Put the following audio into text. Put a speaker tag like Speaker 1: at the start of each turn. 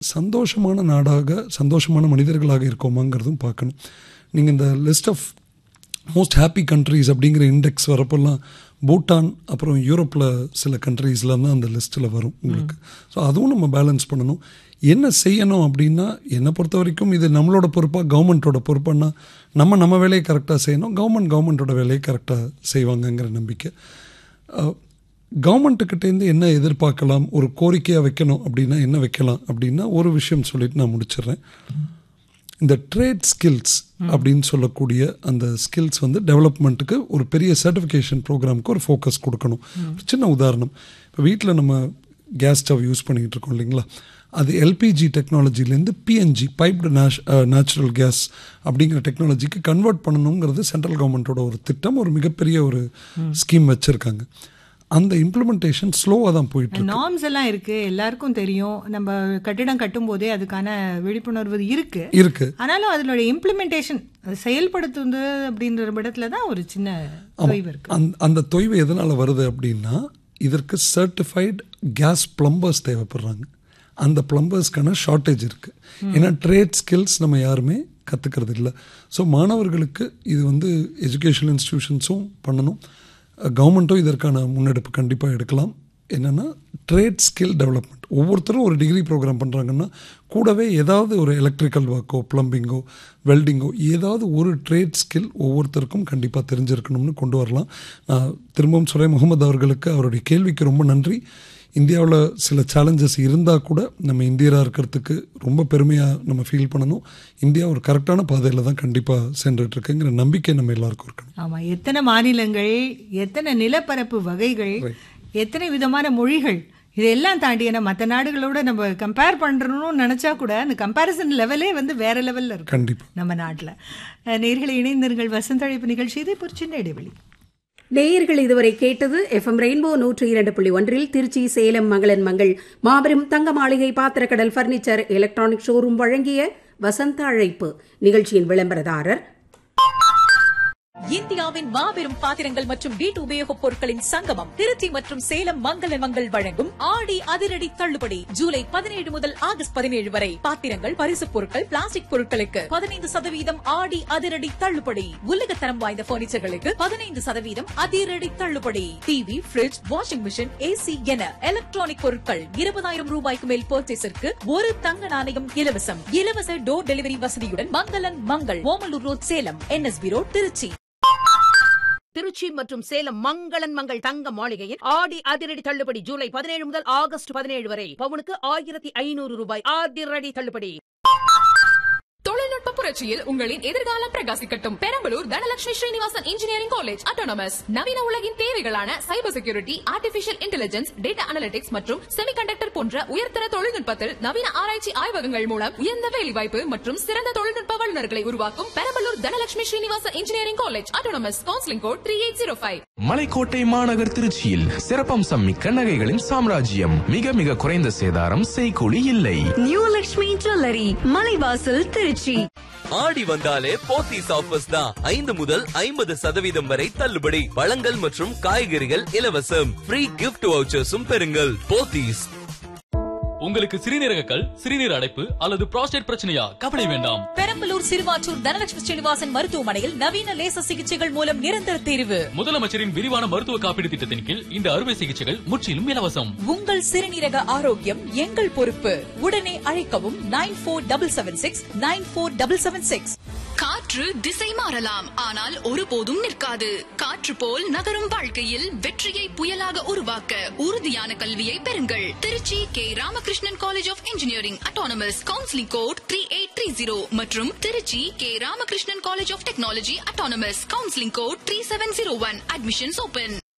Speaker 1: சந்தோஷமான நாடாக சந்தோஷமான மனிதர்களாக இருக்கோமாங்கிறதும் பார்க்கணும் நீங்கள் இந்த list of most happy countries அப்படிங்கிற இண்டெக்ஸ் வரப்போல்லாம் பூட்டான் அப்புறம் யூரோப்பில் சில கண்ட்ரீஸில் தான் அந்த லிஸ்ட்டில் வரும் உங்களுக்கு ஸோ அதுவும் நம்ம பேலன்ஸ் பண்ணணும் என்ன செய்யணும் அப்படின்னா என்னை பொறுத்த வரைக்கும் இது நம்மளோட பொறுப்பாக கவர்மெண்ட்டோட பொறுப்புன்னா நம்ம நம்ம வேலையை கரெக்டாக செய்யணும் கவர்மெண்ட் கவர்மெண்ட்டோட வேலையை கரெக்டாக செய்வாங்கங்கிற நம்பிக்கை கவர்மெண்ட்டுக்கிட்டேருந்து என்ன எதிர்பார்க்கலாம் ஒரு கோரிக்கையாக வைக்கணும் அப்படின்னா என்ன வைக்கலாம் அப்படின்னா ஒரு விஷயம் சொல்லிட்டு நான் முடிச்சிடுறேன் இந்த ட்ரேட் ஸ்கில்ஸ் அப்படின்னு சொல்லக்கூடிய அந்த ஸ்கில்ஸ் வந்து டெவலப்மெண்ட்டுக்கு ஒரு பெரிய சர்டிஃபிகேஷன் ப்ரோக்ராமுக்கு ஒரு ஃபோக்கஸ் கொடுக்கணும் ஒரு சின்ன உதாரணம் இப்போ வீட்டில் நம்ம கேஸ் ஸ்டவ் யூஸ் பண்ணிகிட்டு இருக்கோம் இல்லைங்களா அது எல்பிஜி டெக்னாலஜிலேருந்து பிஎன்ஜி பைப்டு நேஷ் நேச்சுரல் கேஸ் அப்படிங்கிற டெக்னாலஜிக்கு கன்வெர்ட் பண்ணணுங்கிறது சென்ட்ரல் கவர்மெண்ட்டோட ஒரு திட்டம் ஒரு மிகப்பெரிய ஒரு ஸ்கீம் வச்சுருக்காங்க அந்த இம்ப்ளிமெண்டேஷன் ஸ்லோவாக தான் போயிட்டு இருக்கு
Speaker 2: நார்ம்ஸ் எல்லாம் இருக்கு எல்லாருக்கும் தெரியும் நம்ம கட்டிடம் கட்டும் போதே அதுக்கான விழிப்புணர்வு இருக்கு
Speaker 1: இருக்கு
Speaker 2: ஆனாலும் அதனுடைய இம்ப்ளிமெண்டேஷன் செயல்படுத்துவது அப்படின்ற இடத்துல தான் ஒரு சின்ன தொய்வு இருக்கு
Speaker 1: அந்த அந்த தொய்வு எதனால் வருது அப்படின்னா இதற்கு சர்டிஃபைட் கேஸ் பிளம்பர்ஸ் தேவைப்படுறாங்க அந்த பிளம்பர்ஸ்க்கான ஷார்ட்டேஜ் இருக்குது ஏன்னா ட்ரேட் ஸ்கில்ஸ் நம்ம யாருமே கற்றுக்கிறது இல்லை ஸோ மாணவர்களுக்கு இது வந்து எஜுகேஷனல் இன்ஸ்டிடியூஷன்ஸும் பண்ணணும் கவர்மெண்ட்டும் இதற்கான முன்னெடுப்பு கண்டிப்பாக எடுக்கலாம் என்னென்னா ட்ரேட் ஸ்கில் டெவலப்மெண்ட் ஒவ்வொருத்தரும் ஒரு டிகிரி ப்ரோக்ராம் பண்ணுறாங்கன்னா கூடவே ஏதாவது ஒரு எலக்ட்ரிக்கல் ஒர்க்கோ ப்ளம்பிங்கோ வெல்டிங்கோ ஏதாவது ஒரு ட்ரேட் ஸ்கில் ஒவ்வொருத்தருக்கும் கண்டிப்பாக தெரிஞ்சிருக்கணும்னு கொண்டு வரலாம் நான் திரும்பவும் சொல்கிறேன் முகமது அவர்களுக்கு அவருடைய கேள்விக்கு ரொம்ப நன்றி இந்தியாவில் சில சேலஞ்சஸ் இருந்தால் கூட நம்ம இந்தியராக இருக்கிறதுக்கு ரொம்ப பெருமையாக நம்ம ஃபீல் பண்ணணும் இந்தியா ஒரு கரெக்டான பாதையில் தான் கண்டிப்பாக சென்றுட்ருக்குங்கிற நம்பிக்கை நம்ம எல்லாருக்கும் இருக்கணும்
Speaker 2: ஆமா எத்தனை மாநிலங்கள் எத்தனை நிலப்பரப்பு வகைகள் எத்தனை விதமான மொழிகள் இதெல்லாம் தாண்டி ஏன்னா மற்ற நாடுகளோட நம்ம கம்பேர் பண்றோம்னு நினைச்சா கூட அந்த கம்பேரிசன் லெவலே வந்து வேற லெவல்ல இருக்கும்
Speaker 1: கண்டிப்பாக
Speaker 2: நம்ம நாட்டில் நேர்களை இணைந்தீர்கள் வசந்தழைப்பு நிகழ்ச்சி இது இப்போ ஒரு சின்ன இடைவெளி
Speaker 3: நேயர்கள் இதுவரை கேட்டது எஃப்எம் ரெயின்போ நூற்றி இரண்டு புள்ளி ஒன்றில் திருச்சி சேலம் மங்களன் மங்கள் மாபெரும் தங்க மாளிகை பாத்திரக்கடல் பர்னிச்சர் எலக்ட்ரானிக் ஷோரூம் வழங்கிய வசந்த அழைப்பு நிகழ்ச்சியின் விளம்பரதாரர்
Speaker 4: இந்தியாவின் மாபெரும் பாத்திரங்கள் மற்றும் வீட்டு உபயோகப் பொருட்களின் சங்கமம் திருச்சி மற்றும் சேலம் மங்கள மங்கள் வழங்கும் ஆடி அதிரடி தள்ளுபடி ஜூலை பதினேழு முதல் ஆகஸ்ட் பதினேழு வரை பாத்திரங்கள் பரிசுப் பொருட்கள் பிளாஸ்டிக் பொருட்களுக்கு பதினைந்து சதவீதம் ஆடி அதிரடி தள்ளுபடி உலகத்தரம் வாய்ந்த பர்னிச்சர்களுக்கு பதினைந்து சதவீதம் அதிரடி தள்ளுபடி TV fridge washing machine AC என எலக்ட்ரானிக் பொருட்கள் இருபதாயிரம் ரூபாய்க்கு மேல் பர்ச்சேஸிற்கு ஒரு தங்க நாணயம் இலவசம் இலவச டோர் டெலிவரி வசதியுடன் Mangalan Mangal Omalur road Salem NSB road Trichy
Speaker 5: Trichy மற்றும் சேலம் மங்களன் மங்கள் தங்க மாளிகையில் ஆடி அதிரடி தள்ளுபடி ஜூலை பதினேழு முதல் ஆகஸ்ட் பதினேழு வரை பவுனுக்கு ஆயிரத்தி ஐநூறு ரூபாய் அதிரடி தள்ளுபடி
Speaker 6: தொழில்நுட்ப புரட்சியில் உங்களின் எதிர்காலம் பிரகாசிக்கட்டும் Perambalur Dhanalakshmi Srinivasan engineering college autonomous நவீன உலகின் தேவைகளான cyber security artificial intelligence data analytics மற்றும் செமிகண்டக்டர் போன்ற உயர்தர தொழில்நுட்பத்தில் நவீன ஆராய்ச்சி ஆய்வகங்கள் மூலம் உயர்ந்த வேலைவாய்ப்பு மற்றும் சிறந்த தொழில்நுட்ப வல்லுநர்களை உருவாக்கும் Perambalur Dhanalakshmi Srinivasan engineering college autonomous counselling code three eight zero five
Speaker 7: Malaikottai மாநகர் திருச்சியில் சிறப்பம்சம் மிக்க நகைகளின் சாம்ராஜ்யம் மிக மிக குறைந்த சேதாரம் செய்கூலி இல்லை
Speaker 8: நியூ லக்ஷ்மி ஜுவல்லரி மலைவாசல் திருச்சி
Speaker 9: ஆடி வந்தாலே போத்தீஸ் ஆஃபர்ஸ் தான் ஐந்து முதல் ஐம்பது சதவீதம் வரை தள்ளுபடி பழங்கள் மற்றும் காய்கறிகள் இலவசம் ஃப்ரீ கிஃப்ட் வவுச்சர்ஸும் பெறுங்கள் போத்தீஸ்
Speaker 10: உங்களுக்கு சிறுநீரக கல் சிறுநீர் அடைப்பு அல்லது புரோஸ்டேட் பிரச்சனையா கவலை வேண்டாம்
Speaker 4: பெரம்பலூர் சிறுவாச்சூர் தனலட்சுமி ஸ்ரீனிவாசன் மருத்துவமனையில் நவீன லேசர் சிகிச்சைகள் மூலம் நிரந்தர தீர்வு
Speaker 10: முதலமைச்சரின் விரிவான மருத்துவ காப்பீடு திட்டத்தின் கீழ் இந்த அறுவை சிகிச்சைகள் முற்றிலும் இலவசம்
Speaker 4: உங்கள் சிறுநீரக ஆரோக்கியம் எங்கள் பொறுப்பு உடனே அழைக்கவும் nine four double seven six nine four double seven six
Speaker 6: காற்று திசை மாறலாம் ஆனால் ஒருபோதும் நிற்காது காற்று போல் நகரும் வாழ்க்கையில் வெற்றியை புயலாக உருவாக்க உறுதியான கல்வியை பெறுங்கள் Trichy K Ramakrishnan college of engineering autonomous counselling code three eight three zero மற்றும் Trichy K Ramakrishnan college of technology autonomous counselling code three seven zero one admissions open